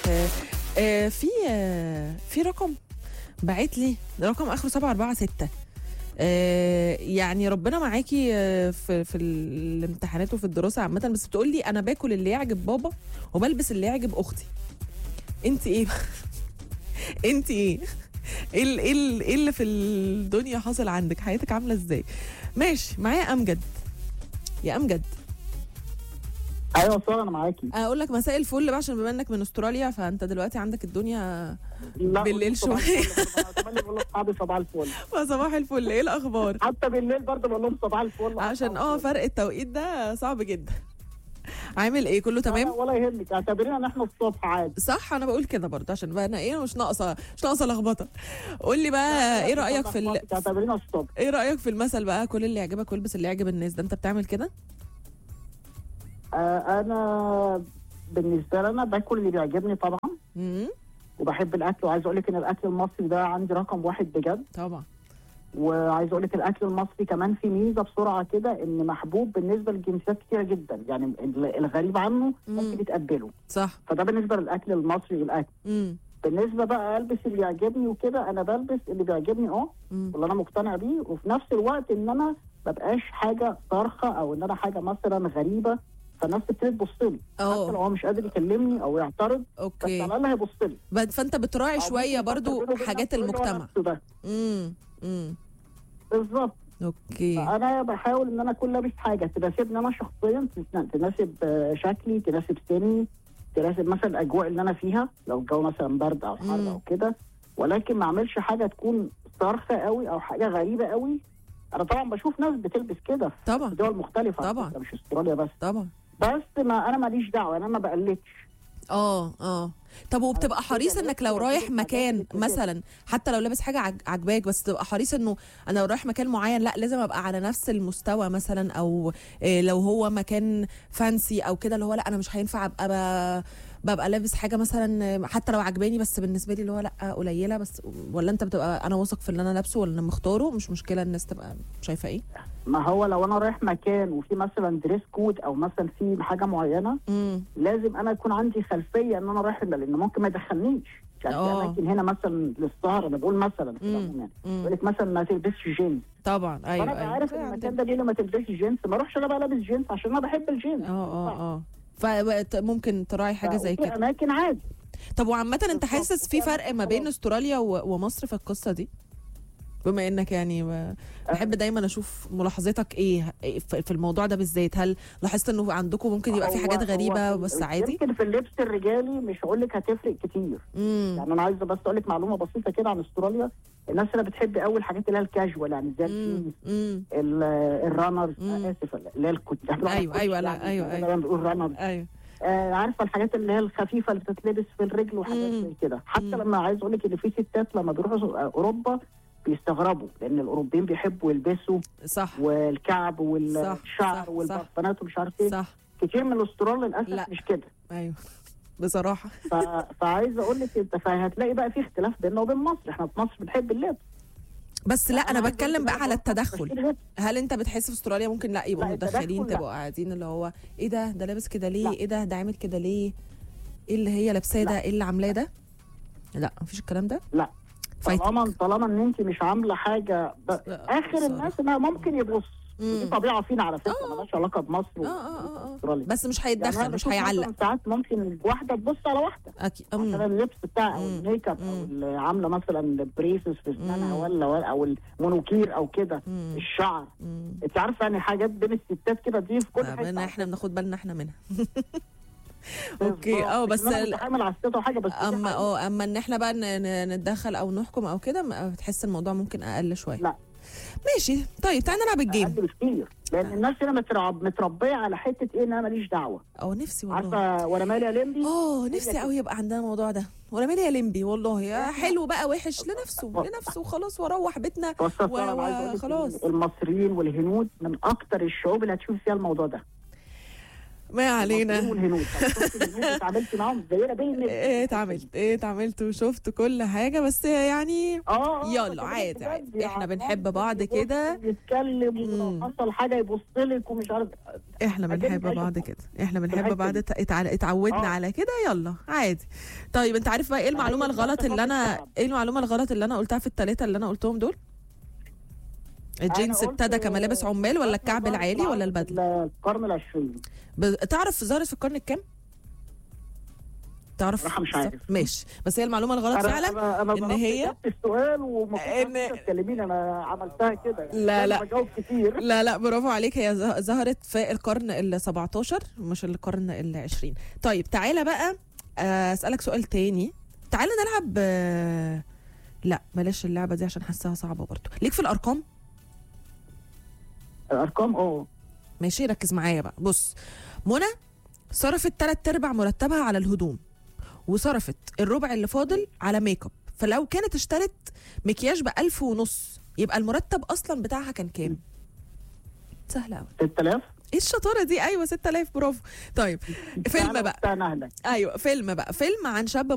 آه، آه، في آه، في رقم بعت لي رقم اخره 746 آه، يعني ربنا معاكي آه، في في الامتحانات وفي الدراسه عامه بس بتقول لي انا باكل اللي يعجب بابا وبلبس اللي يعجب اختي انت ايه انت ايه ايه ال- ايه ال- إيه اللي في الدنيا حاصل عندك حياتك عامله ازاي ماشي معايا امجد يا امجد ايوه صار انا معاكي اقول لك مساء الفل بقى عشان بما انك من استراليا فانت دلوقتي عندك الدنيا لا بالليل صباح شوية. الفل. أنا كمان بقول لاصحابي صباح الفل صباح الفل ايه الاخبار حتى بالليل برضه بقول لهم صباح الفل عشان اه فرق التوقيت ده صعب جدا عامل ايه كله ولا, تمام ولا يهمك اعتبرينا ان احنا الصبح عادي صح انا بقول كده برضه عشان بقى انا ايه مش ناقصه مش ناقصه لخبطه قول لي بقى ايه رايك في ال... اعتبرينا الصبح ايه رايك في المثل بقى كل اللي يعجبك والبس اللي يعجب الناس ده انت بتعمل كده آه انا بالنسبه لي انا باكل اللي بيعجبني طبعا امم وبحب الاكل وعايز اقول لك ان الاكل المصري ده عندي رقم واحد بجد طبعا وعايز اقول لك الاكل المصري كمان في ميزه بسرعه كده ان محبوب بالنسبه لجنسيات كتيره جدا يعني ال- الغريب عنه ممكن يتقبله صح فده بالنسبه للاكل المصري والاكل امم بالنسبه بقى البس اللي يعجبني وكده انا بلبس اللي بيعجبني اه مم. واللي انا مقتنع بيه وفي نفس الوقت ان انا ما بقاش حاجه صارخه او ان انا حاجه مثلا غريبه فالناس تبتدي تبص لي حتى لو اه هو مش قادر يكلمني او يعترض بس اوكي على الاقل هيبص لي ب- فانت بتراعي أو شويه ممكن برضو يفكر بينه وبين حاجات نفسه اللي هو المجتمع نفسه ده امم امم بالظبط اوكي انا بحاول ان انا اكون لابس حاجه تناسبني انا شخصيا تس- تناسب آه، شكلي تناسب سني تناسب مثلا الاجواء اللي انا فيها لو الجو مثلا برد او حر مم. او كده ولكن ما اعملش حاجه تكون صارخه قوي او حاجه غريبه قوي انا طبعا بشوف ناس بتلبس كده طبعا في دول مختلفه على طبعا. فكرة، مش استراليا بس طبعا بس ما انا ماليش دعوه انا ما بقلدش اه اه طب وبتبقى أنا حريص كده انك لسه لو بجيب رايح الحاجات مكان اللي كده. مثلا حتى لو لابس حاجه عج- عجباك بس تبقى حريص انه انا لو رايح مكان معين لا لازم ابقى على نفس المستوى مثلا او إيه لو هو مكان فانسي او كده اللي هو لا انا مش هينفع ابقى ب- ببقى لابس حاجه مثلا حتى لو عجباني بس بالنسبه لي اللي هو لا قليله بس ولا انت بتبقى انا واثق في اللي انا لابسه ولا انا مختاره مش مشكله الناس تبقى شايفه ايه ما هو لو انا رايح مكان وفي مثلا دريس كود او مثلا في حاجه معينه امم لازم انا يكون عندي خلفيه ان انا رايح لان ممكن ما يدخلنيش يعني في آه. اماكن هنا مثلا للسهر انا بقول مثلا في مم. العموم يعني مم. يقول لك مثلا ما تلبسش جينز طبعا ايوه فانا ايوه عارف ان المكان ده ليه ما تلبسش جينز ما اروحش انا بقى لابس جينز عشان انا بحب الجينز اه اه اه فممكن تراعي حاجه زي في كده اماكن عادي طب وعامة انت بالظبط. حاسس في فرق ما بين خلاص. استراليا و- ومصر في القصة دي؟ بما انك يعني ب- بحب دايما اشوف ملاحظتك ايه في في الموضوع ده بالذات هل لاحظت انه عندكم ممكن يبقى في هو- حاجات هو غريبة في- بس عادي؟ يمكن في اللبس الرجالي مش هقول لك هتفرق كتير امم يعني انا عايزه بس اقول لك معلومه بسيطه كده عن استراليا الناس اللي بتحب قوي الحاجات اللي هي الكاجوال يعني زي الجينز امم ال- الرانرز مم. آه، اسف اللي هي الكوت أيوة، أيوة، لا، أيوة، أيوة. بنقول رانرز ايوه آه عارفه الحاجات اللي هي الخفيفه اللي بتتلبس في الرجل وحاجات مم. زي كده حتى مم. لما عايز اقول لك ان في ستات لما بيروحوا اوروبا بيستغربوا لان الاوروبيين بيحبوا يلبسوا صح والكعب صح، والشعر صح، والبرفانات ومش عارف ايه صح كتير من الاسترال لا. للاسف مش كده ايوه بصراحة ف... فعايز اقول لك انت فهتلاقي بقى في اختلاف بيننا وبين مصر احنا في مصر بنحب اللبس بس لا انا عايز بتكلم أقول لك بقى على بره مصر التدخل بشتري لبس. هل انت بتحس في استراليا ممكن لا يبقوا لا، التدخل متدخلين لا. تبقوا قاعدين اللي هو ايه ده ده لابس كده ليه لا. ايه ده ده عامل كده ليه ايه اللي هي لابساه ده لا. ايه اللي عاملاه ده لا مفيش الكلام ده لا فايتك طالما طالما ان انت مش عامله حاجه ب... لا، اخر بصراحة. الناس انها ممكن يبص مم. دي طبيعه فينا على فكره آه. مالهاش علاقه بمصر اه اه اه اه واستراليا بس مش يعني هيتدخل أنا مش بشوف هيعلق مثلاً ساعات ممكن واحده تبص على واحده اكيد عشان أم. اللبس بتاعها او مم. الميك اب او مم. اللي عامله مثلا بريسز في اسنانها مم. ولا ولا او المونوكير او كده مم. الشعر مم. انت عارفه يعني حاجات بين الستات كده دي في كل آه، حته بنا احنا بناخد بالنا احنا منها بالظبط. اوكي اه مش بس إن انا ال- متحامل على الست او حاجه بس دي اما حقيقة. اه اما ان احنا بقى ن- ن- نتدخل او نحكم او كده ما- بتحس الموضوع ممكن اقل شويه لا. ماشي طيب تعالى نلعب الجيم اقل بكتير لان الناس هنا مترعب متربيه على حته ايه ان انا ماليش دعوه اه نفسي والله عارفه وانا مالي يا لمبي اه نفسي قوي يبقى عندنا الموضوع ده ولا مالي يا لمبي والله يا حلو بقى وحش لنفسه لنفسه وخلاص واروح بيتنا بس و- انا عايز اقول لك وخلاص. إن المصريين والهنود من اكتر الشعوب اللي هتشوف فيها الموضوع ده ما علينا المصريين والهنود طب شفت الهنود اتعاملت معاهم زينا بين ايه اتعملت ايه اتعملت وشفت كل حاجه بس يعني اه آه، يلا بس عادي بجد عادي. يعني احنا بنحب ممكن بعض يبص كده. يتكلم مم. ولو حصل حاجه يبص لك ومش عارف احنا عجبني بنحب عيش بعض الحب. كده احنا بنحب الحتة بعض دي. ات- اتع- اتعودنا آه. على كده يلا عادي طيب انت عارف بقى ايه المعلومه عادي، الغلط بس اللي انا خالص ايه المعلومه الغلط اللي انا قلتها في الثلاثه اللي انا قلتهم دول الجينز أنا قلت- ابتدى كملابس عمال ولا الكعب العالي ولا البدله القرن العشرين ب... تعرف ظهرت في القرن الكام تعرف صراحة مش عارف. ماشي بس هي المعلومه الغلط أنا- فعلا انا انا إن ضربت هي- إجابة السؤال وما إن- كنتش تكلميني انا عملتها كده لا، أنا لا. بجاوب كتير لا لا برافو عليك هي ظ- ظهرت في القرن ال 17 مش القرن ال 20 طيب تعالى بقى آه، اسالك سؤال تاني تعالى نلعب آه، لا بلاش اللعبه دي عشان حاساها صعبه برضو ليك في الارقام الارقام اه ماشي ركز معايا بقى بص منى صرفت تلات ارباع مرتبها على الهدوم وصرفت الربع اللي فاضل على ميك اب فلو كانت اشترت مكياج بألف ونص يبقى المرتب اصلا بتاعها كان كام سهله قوي 6000 ايه الشطاره دي ايوه 6000 برافو طيب فيلم بقى بتاع نهلك ايوه فيلم بقى فيلم عن شاب